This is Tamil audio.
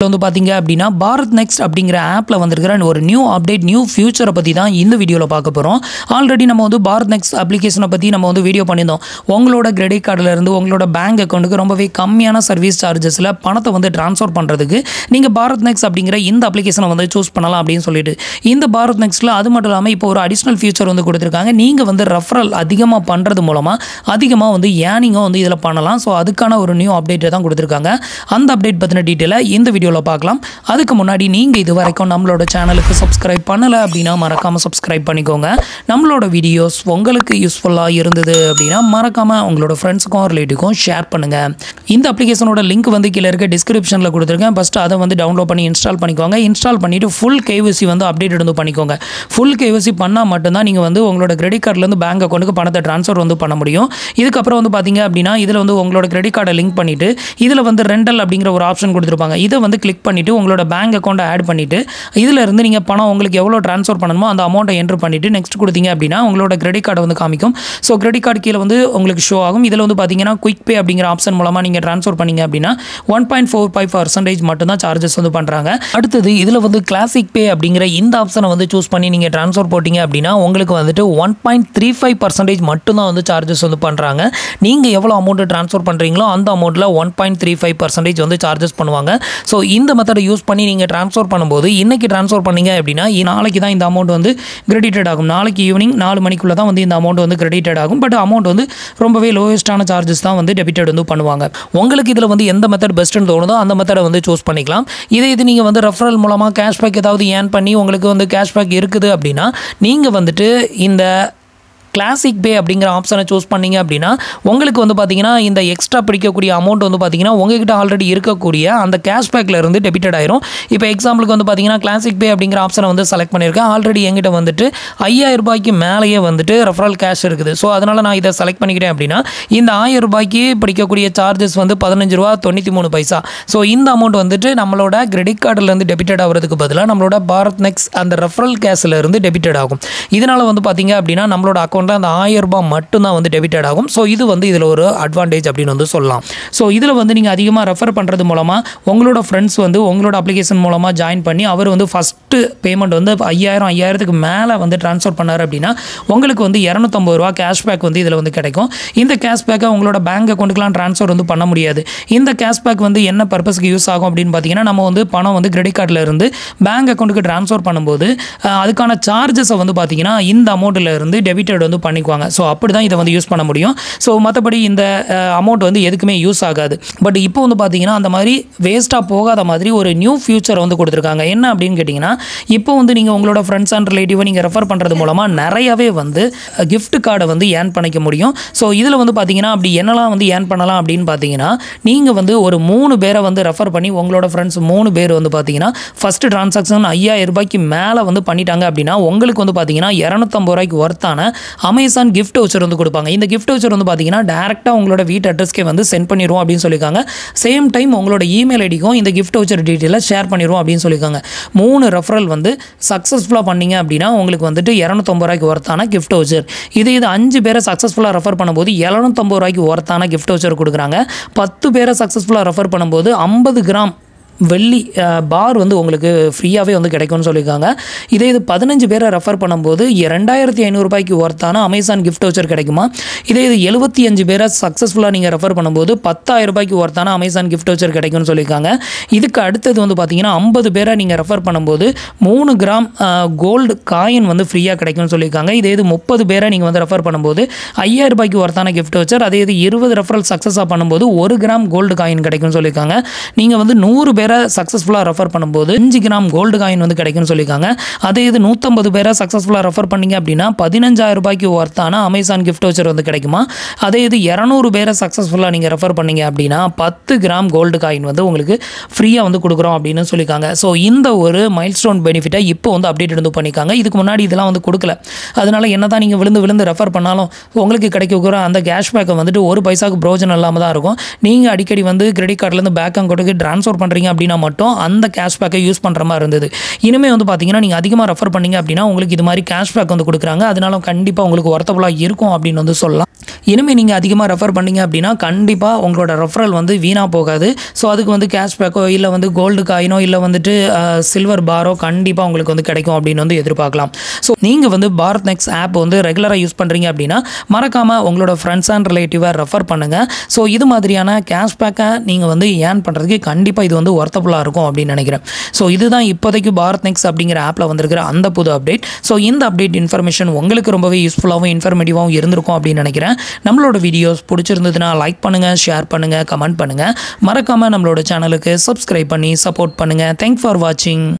அப்டேட்டில் வந்து பார்த்தீங்க அப்படின்னா பாரத் நெக்ஸ்ட் அப்படிங்கிற ஆப்பில் வந்திருக்கிற ஒரு நியூ அப்டேட் நியூ ஃபியூச்சரை பற்றி தான் இந்த வீடியோவில் பார்க்க போகிறோம் ஆல்ரெடி நம்ம வந்து பாரத் நெக்ஸ்ட் அப்ளிகேஷனை பற்றி நம்ம வந்து வீடியோ பண்ணியிருந்தோம் உங்களோட கிரெடிட் கார்டில் இருந்து உங்களோட பேங்க் அக்கௌண்ட்டுக்கு ரொம்பவே கம்மியான சர்வீஸ் சார்ஜஸில் பணத்தை வந்து ட்ரான்ஸ்ஃபர் பண்ணுறதுக்கு நீங்கள் பாரத் நெக்ஸ்ட் அப்படிங்கிற இந்த அப்ளிகேஷனை வந்து சூஸ் பண்ணலாம் அப்படின்னு சொல்லிட்டு இந்த பாரத் நெக்ஸ்ட்டில் அது மட்டும் இல்லாமல் இப்போ ஒரு அடிஷ்னல் ஃபியூச்சர் வந்து கொடுத்துருக்காங்க நீங்கள் வந்து ரெஃபரல் அதிகமாக பண்ணுறது மூலமாக அதிகமாக வந்து ஏர்னிங்கும் வந்து இதில் பண்ணலாம் ஸோ அதுக்கான ஒரு நியூ அப்டேட்டை தான் கொடுத்துருக்காங்க அந்த அப்டேட் பற்றின டீட்டெயிலை இந்த வீடியோவில் பார்க்கலாம் அதுக்கு முன்னாடி நீங்கள் இது வரைக்கும் நம்மளோட சேனலுக்கு சப்ஸ்கிரைப் பண்ணலை அப்படின்னா மறக்காமல் சப்ஸ்கிரைப் பண்ணிக்கோங்க நம்மளோட வீடியோஸ் உங்களுக்கு யூஸ்ஃபுல்லாக இருந்தது அப்படின்னா மறக்காமல் உங்களோட ஃப்ரெண்ட்ஸுக்கும் ரிலேட்டிவ்க்கும் ஷேர் பண்ணுங்கள் இந்த அப்ளிகேஷனோட லிங்க் வந்து கீழே இருக்க டிஸ்கிரிப்ஷனில் கொடுத்துருக்கேன் ஃபஸ்ட்டு அதை வந்து டவுன்லோட் பண்ணி இன்ஸ்டால் பண்ணிக்கோங்க இன்ஸ்டால் பண்ணிவிட்டு ஃபுல் கேவிசி வந்து அப்டேட் வந்து பண்ணிக்கோங்க ஃபுல் கேவிசி பண்ணால் மட்டும்தான் நீங்கள் வந்து உங்களோட கிரெடிட் கார்டுலேருந்து பேங்க் அக்கௌண்ட்டுக்கு பணத்தை ட்ரான்ஸ்ஃபர் வந்து பண்ண முடியும் இதுக்கப்புறம் வந்து பார்த்தீங்க அப்படின்னா இதில் வந்து உங்களோட கிரெடிட் கார்டை லிங்க் பண்ணிவிட்டு இதில் வந்து ரெண்டல் அப்படிங்கிற ஒரு ஆப்ஷன் கொடுத்துருப்பாங்க இதை வந்து கிளிக் பண்ணிவிட்டு உங்களோட பேங்க் அக்கௌண்ட்டை ஆட் பண்ணிவிட்டு இதில் இருந்து நீங்கள் பணம் உங்களுக்கு எவ்வளோ ட்ரான்ஸ்ஃபர் பண்ணணுமோ அந்த அமௌண்ட்டை என்ட்ரு பண்ணிவிட்டு நெக்ஸ்ட் கொடுத்தீங்க அப்படின்னா உங்களோட கிரெடிட் கார்டை வந்து காமிக்கும் ஸோ கிரெடிட் கார்டு கீழே வந்து உங்களுக்கு ஷோ ஆகும் இதில் வந்து பார்த்தீங்கன்னா குயிக் பே அப்படிங்கிற ஆப்ஷன் மூலமாக நீங்கள் ட்ரான்ஸ்ஃபர் பண்ணீங்க அப்படின்னா one point four five percentage மட்டும்தான் சார்ஜஸ் வந்து பண்ணுறாங்க அடுத்தது இதில் வந்து கிளாசிக் பே அப்படிங்கிற இந்த ஆப்ஷனை வந்து சூஸ் பண்ணி நீங்கள் ட்ரான்ஸ்ஃபர் போட்டிங்க அப்படின்னா உங்களுக்கு வந்துட்டு one point three five percentage மட்டும்தான் வந்து சார்ஜஸ் வந்து பண்ணுறாங்க நீங்கள் எவ்வளோ அமௌண்ட்டு ட்ரான்ஸ்ஃபர் பண்ணுறீங்களோ அந்த அமௌண்ட்டில் one point three five percentage வந்து சார்ஜஸ் பண்ணுவாங்க ஸோ இந்த மெத்தடை யூஸ் பண்ணி நீங்கள் ட்ரான்ஸ்ஃபர் பண்ணும்போது இன்றைக்கி ட்ரான்ஸ்ஃபர் பண்ணீங்க அப்படின்னா இ- நாளைக்கு தான் இந்த அமௌண்ட் வந்து கிரெடிட்டட் ஆகும் நாளைக்கு ஈவினிங் நாலு மணிக்குள்ளே தான் வந்து இந்த அமௌண்ட் வந்து கிரெடிட்டட் ஆகும் பட் அமௌண்ட் வந்து ரொம்பவே லோயஸ்ட்டான சார்ஜஸ் தான் வந்து டெபிட்டட் வந்து பண்ணுவாங்க உங்களுக்கு இதில் வந்து எந்த மெத்தட் பெஸ்ட்டுன்னு தோணுதோ அந்த மெத்தடை வந்து சூஸ் பண்ணிக்கலாம் இதே இது நீங்கள் வந்து ரெஃபரல் மூலமாக கேஷ்பேக் ஏதாவது ஏர்ன் பண்ணி உங்களுக்கு வந்து கேஷ்பேக் இருக்குது அப்படின்னா நீங்கள் வந்துட்டு இந்த கிளாசிக் பே அப்படிங்கிற ஆப்ஷனை சூஸ் பண்ணீங்க அப்படின்னா உங்களுக்கு வந்து பார்த்தீங்கன்னா இந்த எக்ஸ்ட்ரா பிடிக்கக்கூடிய அமௌண்ட் வந்து பார்த்தீங்கன்னா உங்ககிட்ட ஆல்ரெடி இருக்கக்கூடிய அந்த கேஷ்பேக்கில் இருந்து டெபிட்டட் ஆயிரும் இப்போ எக்ஸாம்பிளுக்கு வந்து பார்த்தீங்கன்னா கிளாசிக் பே அப்படிங்கிற ஆப்ஷனை வந்து செலக்ட் பண்ணியிருக்கேன் ஆல்ரெடி எங்கிட்ட வந்துட்டு ஐயாயிரம் ரூபாய்க்கு மேலேயே வந்துட்டு ரெஃபரல் கேஷ் இருக்குது ஸோ அதனால் நான் இதை செலக்ட் பண்ணிக்கிறேன் அப்படின்னா இந்த ஆயிரம் ரூபாய்க்கு பிடிக்கக்கூடிய சார்ஜஸ் வந்து பதினஞ்சு ரூபா தொண்ணூற்றி மூணு பைசா ஸோ இந்த அமௌண்ட் வந்துட்டு நம்மளோட கிரெடிட் கார்டுலேருந்து டெபிட்டட் ஆகிறதுக்கு பதிலாக நம்மளோட பாரத் நெக்ஸ் அந்த ரெஃபரல் கேஷில் இருந்து டெபிட்டட் ஆகும் இதனால் வந்து பார்த்தீங்க அப்படின்னா நம்மளோட அக்கௌண்ட்டில் அந்த ஆயிரம் ரூபாய் மட்டும்தான் வந்து டெபிட்டட் ஆகும் ஸோ இது வந்து இதில் ஒரு அட்வான்டேஜ் அப்படின்னு வந்து சொல்லலாம் ஸோ இதில் வந்து நீங்கள் அதிகமாக ரெஃபர் பண்ணுறது மூலமாக உங்களோட ஃப்ரெண்ட்ஸ் வந்து உங்களோட அப்ளிகேஷன் மூலமாக ஜாயின் பண்ணி அவர் வந்து ஃபஸ்ட்டு பேமெண்ட் வந்து ஐயாயிரம் ஐயாயிரத்துக்கு மேலே வந்து ட்ரான்ஸ்ஃபர் பண்ணார் அப்படின்னா உங்களுக்கு வந்து இரநூத்தம்பது ரூபா கேஷ்பேக் வந்து இதில் வந்து கிடைக்கும் இந்த கேஷ்பேக்கை உங்களோட பேங்க் அக்கௌண்ட்டுக்குலாம் ட்ரான்ஸ்ஃபர் வந்து பண்ண முடியாது இந்த கேஷ்பேக் வந்து என்ன பர்பஸ்க்கு யூஸ் ஆகும் அப்படின்னு பார்த்தீங்கன்னா நம்ம வந்து பணம் வந்து கிரெடிட் கார்டில் இருந்து பேங்க் அக்கௌண்ட்டுக்கு ட்ரான்ஸ்ஃபர் பண்ணும்போது அஹ், அதுக்கான சார்ஜஸை வந்து பார்த்தீங்கன்னா இந்த அமௌண்ட்டில் இருந்து டெபிட்டட் வந்து பண்ணிக்குவாங்க ஸோ அப்படி தான் இதை வந்து யூஸ் பண்ண முடியும் ஸோ மற்றபடி இந்த அமௌண்ட் வந்து எதுக்குமே யூஸ் ஆகாது பட் இப்போ வந்து பார்த்தீங்கன்னா அந்த மாதிரி வேஸ்ட்டாக போகாத மாதிரி ஒரு நியூ ஃபியூச்சர் வந்து கொடுத்துருக்காங்க என்ன அப்படின்னு கேட்டிங்கன்னா இப்போ வந்து நீங்கள் உங்களோட ஃப்ரெண்ட்ஸ் அண்ட் ரிலேட்டிவை நீங்கள் ரெஃபர் பண்ணுறது மூலமாக நிறையவே வந்து gift கார்டை வந்து ஏர்ன் பண்ணிக்க முடியும் ஸோ இதில் வந்து பார்த்தீங்கன்னா அப்படி என்னெல்லாம் வந்து ஏர்ன் பண்ணலாம் அப்படின்னு பார்த்தீங்கன்னா நீங்கள் வந்து ஒரு மூணு பேரை வந்து ரெஃபர் பண்ணி உங்களோட ஃப்ரெண்ட்ஸ் மூணு பேர் வந்து பார்த்தீங்கன்னா ஃபஸ்ட்டு டிரான்சாக்ஷன் ஐயாயிரம் ரூபாய்க்கு மேலே வந்து பண்ணிட்டாங்க அப்படின்னா உங்களுக்கு வந்து பார்த்தீங்கன்னா இரநூத்தம்பது ரூபாய்க்கு ஒர்த்தான அமேசான் gift voucher வந்து கொடுப்பாங்க இந்த gift voucher வந்து பார்த்தீங்கன்னா டேரெக்டாக உங்களோட வீட்டு அட்ரஸ்க்கே வந்து சென்ட் பண்ணிடுவோம் அப்படின்னு சொல்லியிருக்காங்க சேம் டைம் உங்களோட இமெயில் ஐடிக்கும் இந்த gift voucher டீட்டெயிலை ஷேர் பண்ணிடுவோம் அப்படின்னு சொல்லியிருக்காங்க மூணு ரெஃபரல் வந்து சக்ஸஸ்ஃபுல்லாக பண்ணீங்க அப்படின்னா உங்களுக்கு வந்துட்டு இரநூத்தம்பது ரூபாய்க்கு ஒர்த்தான gift voucher இது இது அஞ்சு பேரை சக்ஸஸ்ஃபுல்லாக ரெஃபர் பண்ணும்போது எழுநூத்தம்பது ரூபாய்க்கு ஒர்த்தான gift voucher கொடுக்குறாங்க பத்து பேரை சக்ஸஸ்ஃபுல்லாக ரெஃபர் பண்ணும்போது ஐம்பது கிராம் வெள்ளி பார் வந்து உங்களுக்கு ஃப்ரீயாகவே வந்து கிடைக்கும்னு சொல்லியிருக்காங்க இதே இது பதினஞ்சு பேரை ரெஃபர் பண்ணும்போது ரெண்டாயிரத்தி ஐநூறுரூபாய்க்கு ஒர்த்தான அமேசான் gift voucher கிடைக்குமா இதே இது எழுபத்தி அஞ்சு பேரை சக்ஸஸ்ஃபுல்லாக நீங்கள் ரெஃபர் பண்ணும்போது பத்தாயிரம் ரூபாய்க்கு ஒர்த்தான அமேசான் gift voucher கிடைக்கும்னு சொல்லியிருக்காங்க இதுக்கு அடுத்தது வந்து பார்த்தீங்கன்னா ஐம்பது பேரை நீங்கள் ரெஃபர் பண்ணும்போது மூணு கிராம் கோல்டு காயின் வந்து ஃப்ரீயாக கிடைக்கும்னு சொல்லியிருக்காங்க இதே இது முப்பது பேரை நீங்கள் வந்து ரெஃபர் பண்ணும்போது ஐயாயிரம் ரூபாய்க்கு ஒர்த்தான gift voucher அதே இது இருபது ரெஃபரல் சக்ஸஸாக பண்ணும்போது ஒரு கிராம் கோல்டு காயின் கிடைக்கும்னு சொல்லியிருக்காங்க நீங்கள் வந்து நூறு பேரை சக்ஸஸ்ஃபுல்லாக ரெஃபர் பண்ணும்போது அஞ்சு கிராம் கோல்டு காயின் வந்து கிடைக்கும்னு சொல்லியிருக்காங்க அதே இது நூற்றம்பது பேரை சக்ஸஸ்ஃபுல்லாக ரெஃபர் பண்ணீங்க அப்படின்னா பதினஞ்சாயிரம் ரூபாய்க்கு ஒர்த்தான அமேசான் gift voucher வந்து கிடைக்குமா அதே இது இரநூறு பேரை சக்ஸஸ்ஃபுல்லாக நீங்கள் ரெஃபர் பண்ணீங்க அப்படின்னா பத்து கிராம் கோல்டு காயின் வந்து உங்களுக்கு ஃப்ரீயாக வந்து கொடுக்குறோம் அப்படின்னு சொல்லியிருக்காங்க ஸோ இந்த ஒரு மைல்ஸ்டோன் பெனிஃபிட்டை இப்போ வந்து அப்டேட் வந்து பண்ணியிருக்காங்க இதுக்கு முன்னாடி இதெல்லாம் வந்து கொடுக்கல அதனால என்ன தான் நீங்கள் விழுந்து விழுந்து ரெஃபர் பண்ணாலும் உங்களுக்கு கிடைக்கக்கூட அந்த கேஷ்பேக்கை வந்துட்டு ஒரு பைசாக்கு பிரோஜனம் இல்லாமல் தான் இருக்கும் நீங்கள் அடிக்கடி வந்து கிரெடிட் கார்ட்லேருந்து பேங்க் அக்கௌண்ட்டுக்கு ட்ரான்ஸ்ஃபர் பண்ணுறீங்க அப்படின்னா மட்டும் அந்த கேஷ்பேக்கை யூஸ் பண்ணுற மாதிரி இருந்தது இனிமேல் வந்து பார்த்தீங்கன்னா நீங்கள் அதிகமாக ரெஃபர் பண்ணீங்க அப்படின்னா உங்களுக்கு இது மாதிரி கேஷ்பேக் வந்து கொடுக்குறாங்க அதனால கண்டிப்பாக உங்களுக்கு ஒர்த்தபுளாக இருக்கும் அப்படின்னு வந்து சொல்லலாம் இனிமேல் நீங்கள் அதிகமாக ரெஃபர் பண்ணீங்க அப்படின்னா கண்டிப்பாக உங்களோட ரெஃபரல் வந்து வீணாக போகாது ஸோ அதுக்கு வந்து கேஷ்பேக்கோ இல்லை வந்து கோல்டு காயினோ இல்லை வந்துட்டு சில்வர் பாரோ கண்டிப்பாக உங்களுக்கு வந்து கிடைக்கும் அப்படின்னு வந்து எதிர்பார்க்கலாம் ஸோ நீங்கள் வந்து பாரத் நெக்ஸ்ட் ஆப் வந்து ரெகுலராக யூஸ் பண்ணுறீங்க அப்படின்னா மறக்காமல் உங்களோட ஃப்ரெண்ட்ஸ் அண்ட் ரிலேட்டிவை ரெஃபர் பண்ணுங்கள் ஸோ இது மாதிரியான கேஷ்பேக்கை நீங்கள் வந்து ஏர்ன் பண்ணுறதுக்கு கண்டிப்பாக இது வந்து ஒர்த்தபுளாக இருக்கும் அப்படின்னு நினைக்கிறேன் ஸோ இதுதான் இப்போதைக்கு பாரத் நெக்ஸ்ட் அப்படிங்கிற ஆப்பில் வந்திருக்கிற அந்த புது அப்டேட் ஸோ இந்த அப்டேட் இன்ஃபர்மேஷன் உங்களுக்கு ரொம்பவே யூஸ்ஃபுல்லாகவும் இன்ஃபர்மேட்டிவாகவும் இருந்திருக்கும் அப்படின்னு நினைக்கிறேன் நம்மளோட வீடியோஸ் பிடிச்சிருந்ததுன்னா லைக் பண்ணுங்கள் ஷேர் பண்ணுங்கள் கமெண்ட் பண்ணுங்கள் மறக்காமல் நம்மளோட சேனலுக்கு சப்ஸ்கிரைப் பண்ணி சப்போர்ட் பண்ணுங்கள் தேங்க் ஃபார் வாட்சிங்